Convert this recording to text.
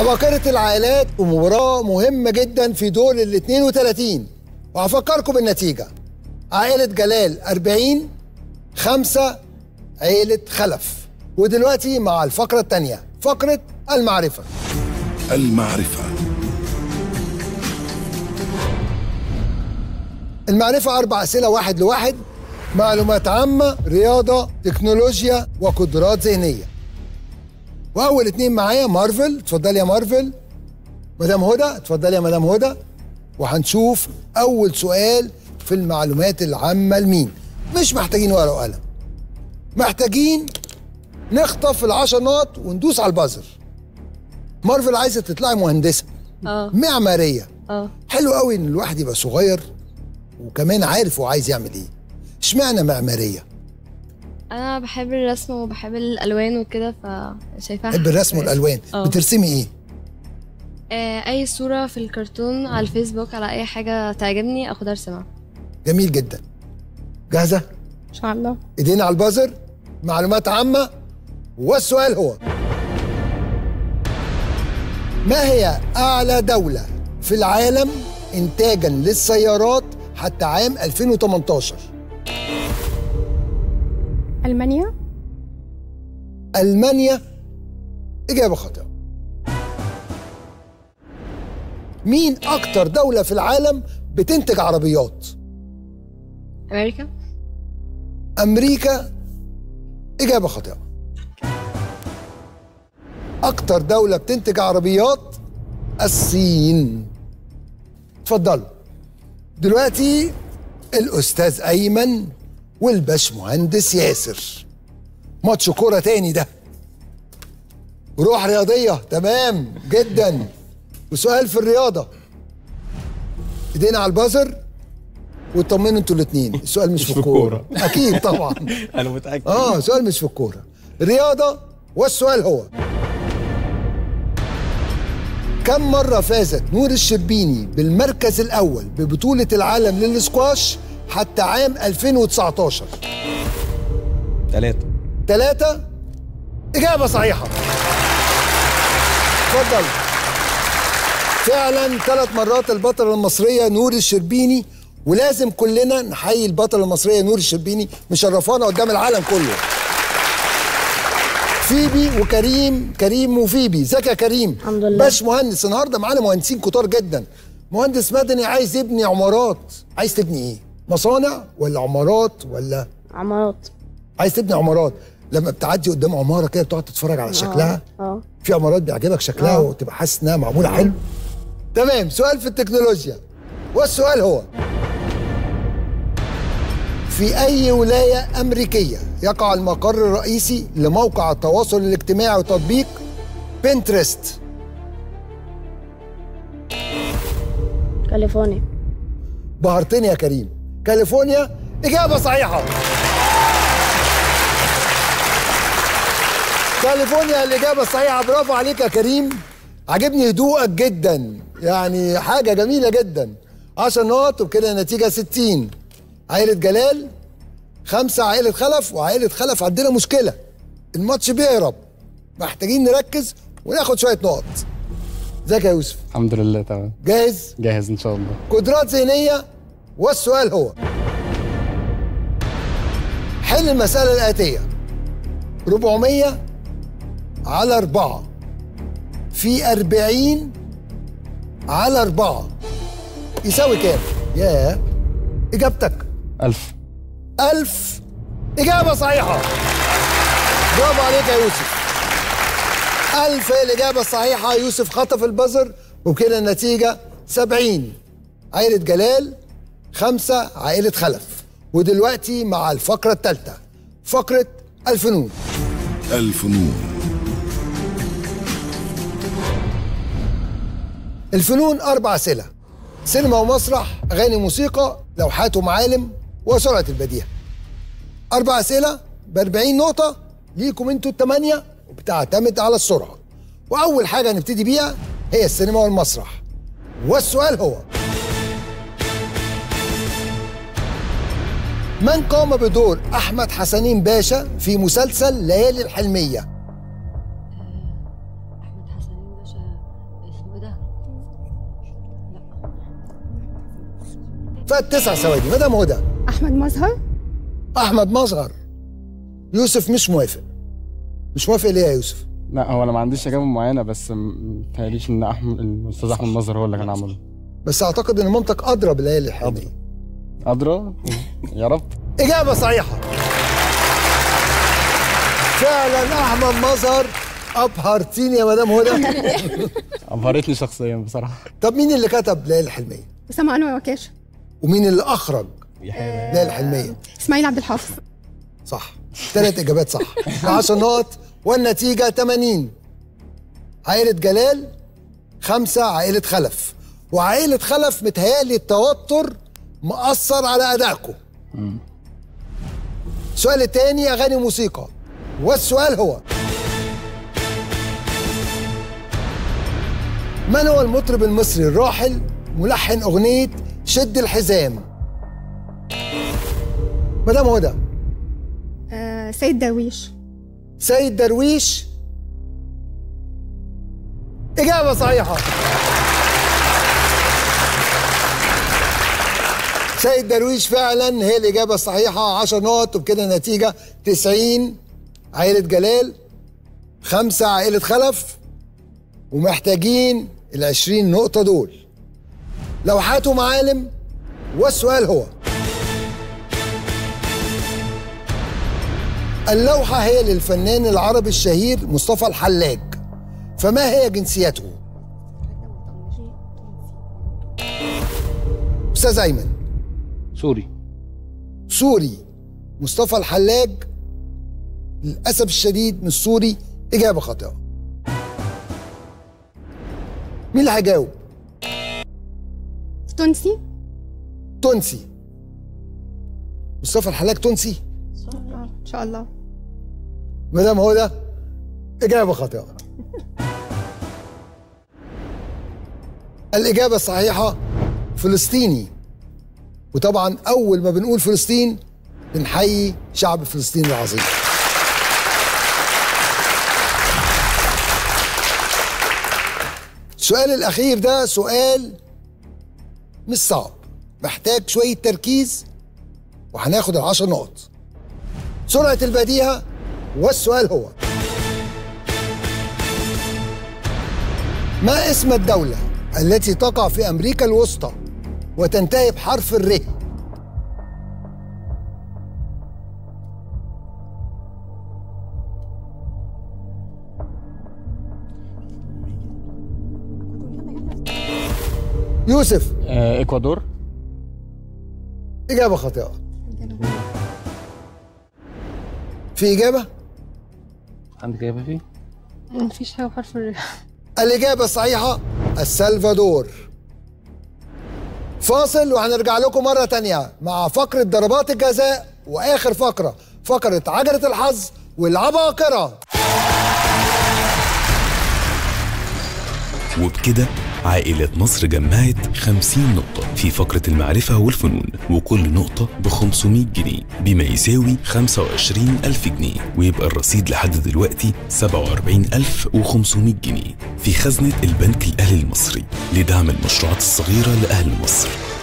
عباقرة العائلات ومباراة مهمة جدا في دور ال 32 وهفكركم بالنتيجة عائلة جلال 40 خمسة عائلة خلف ودلوقتي مع الفقرة الثانية فقرة المعرفة المعرفة المعرفة أربع أسئلة واحد لواحد معلومات عامة رياضة تكنولوجيا وقدرات ذهنية وأول اتنين معايا مارفل اتفضلي يا مارفل مدام هدى اتفضلي يا مدام هدى وهنشوف أول سؤال في المعلومات العامة لمين مش محتاجين ورقة وقلم محتاجين نخطف العشر نقط وندوس على البازر مارفل عايزة تطلعي مهندسة اه معمارية اه حلو قوي ان الواحد يبقى صغير وكمان عارف هو عايز يعمل ايه اشمعنى معماريه انا بحب الرسم وبحب الالوان وكده فشايفاها بحب الرسم كويسة. والالوان اه. بترسمي ايه آه، اي صوره في الكرتون على الفيسبوك على اي حاجه تعجبني اخد ارسمها جميل جدا جاهزه ان شاء الله ايدينا على البازر معلومات عامه والسؤال هو ما هي اعلى دوله في العالم انتاجا للسيارات حتى عام 2018 ألمانيا المانيا اجابه خاطئه مين اكتر دوله في العالم بتنتج عربيات امريكا امريكا اجابه خاطئه اكتر دوله بتنتج عربيات الصين اتفضلوا دلوقتي الاستاذ ايمن والباش مهندس ياسر ماتش كوره تاني ده روح رياضيه تمام جدا وسؤال في الرياضه ايدينا على البازر واطمنوا انتوا الاثنين السؤال مش, في الكوره اكيد طبعا انا متاكد اه سؤال مش في الكوره رياضه والسؤال هو كم مرة فازت نور الشربيني بالمركز الأول ببطولة العالم للسكواش حتى عام 2019 ثلاثة ثلاثة إجابة صحيحة اتفضل فعلا ثلاث مرات البطلة المصرية نور الشربيني ولازم كلنا نحيي البطلة المصرية نور الشربيني مشرفانا قدام العالم كله فيبي وكريم كريم وفيبي ازيك يا كريم الحمد لله. باش مهندس النهارده معانا مهندسين كتار جدا مهندس مدني عايز يبني عمارات عايز تبني ايه مصانع ولا عمارات ولا عمارات عايز تبني عمارات لما بتعدي قدام عماره كده بتقعد تتفرج على شكلها اه في عمارات بيعجبك شكلها آه. وتبقى حاسس انها معموله حلو تمام سؤال في التكنولوجيا والسؤال هو في اي ولايه امريكيه يقع المقر الرئيسي لموقع التواصل الاجتماعي وتطبيق بنترست كاليفورنيا بهرتني يا كريم كاليفورنيا اجابه صحيحه كاليفورنيا الاجابه الصحيحه برافو عليك يا كريم عجبني هدوءك جدا يعني حاجه جميله جدا 10 نقط وبكده النتيجه 60 عائله جلال خمسه عائله خلف وعائله خلف عندنا مشكله الماتش بيهرب محتاجين نركز وناخد شويه نقط ازيك يا يوسف الحمد لله تمام جاهز جاهز ان شاء الله قدرات ذهنية والسؤال هو حل المسألة الآتية 400 على 4 في 40 على 4 يساوي كام؟ ياه إجابتك ألف ألف إجابة صحيحة برافو عليك يا يوسف ألف هي الإجابة الصحيحة يوسف خطف البزر وبكده النتيجة سبعين عائلة جلال خمسة عائلة خلف ودلوقتي مع الفقرة الثالثة فقرة الفنون الفنون الفنون أربع أسئلة سينما ومسرح أغاني موسيقى لوحات ومعالم وسرعة البديهة أربع أسئلة ب 40 نقطة ليكم أنتوا الثمانية وبتعتمد على السرعة وأول حاجة نبتدي بيها هي السينما والمسرح والسؤال هو من قام بدور أحمد حسنين باشا في مسلسل ليالي الحلمية احمد حسنين باشا فات تسع ثواني مدام هدى احمد مظهر احمد مصغر يوسف مش موافق مش موافق ليه يا يوسف لا هو انا ما عنديش اجابه معينه بس م- متهيأليش ان احمد الاستاذ احمد مظهر هو اللي كان عمله بس اعتقد ان مامتك ادرى بالليالي الحلميه ادرى يا رب اجابه صحيحه فعلا احمد مظهر ابهرتيني يا مدام هدى ابهرتني شخصيا بصراحه طب مين اللي كتب ليالي الحلميه اسامه انور وكاش ومين اللي اخرج يا ليالي الحلميه اسماعيل عبد الحافظ صح ثلاث اجابات صح 10 نقط والنتيجه 80 عائله جلال خمسه عائله خلف وعائله خلف متهيألي التوتر مأثر على ادائكم السؤال الثاني اغاني موسيقى والسؤال هو من هو المطرب المصري الراحل ملحن اغنيه شد الحزام مدام هدى آه سيد درويش سيد درويش إجابة صحيحة سيد درويش فعلا هي الإجابة الصحيحة 10 نقط وبكده النتيجة 90 عائلة جلال خمسة عائلة خلف ومحتاجين ال 20 نقطة دول لوحات ومعالم والسؤال هو اللوحة هي للفنان العربي الشهير مصطفى الحلاج فما هي جنسيته؟ أستاذ أيمن سوري سوري مصطفى الحلاج للأسف الشديد مش سوري إجابة خاطئة مين اللي هيجاوب؟ تونسي تونسي مصطفى الحلاج تونسي آه، ان شاء الله مدام هدى إجابة خاطئة الإجابة الصحيحة فلسطيني وطبعا أول ما بنقول فلسطين بنحيي شعب فلسطين العظيم السؤال الأخير ده سؤال مش صعب محتاج شوية تركيز وهناخد العشر نقط سرعة البديهة والسؤال هو ما اسم الدولة التي تقع في أمريكا الوسطى وتنتهي بحرف الر يوسف آه اكوادور إجابة خاطئة في إجابة؟ عندك اجابه فيه مفيش حاجة بحرف الر الإجابة الصحيحة السلفادور فاصل وهنرجع لكم مرة تانية مع فقرة ضربات الجزاء وآخر فقرة فقرة عجلة الحظ والعباقرة وبكده عائلة مصر جمعت 50 نقطة في فقرة المعرفة والفنون وكل نقطة ب 500 جنيه بما يساوي 25 ألف جنيه ويبقى الرصيد لحد دلوقتي 47 ألف و500 جنيه في خزنة البنك الأهلي المصري لدعم المشروعات الصغيرة لأهل مصر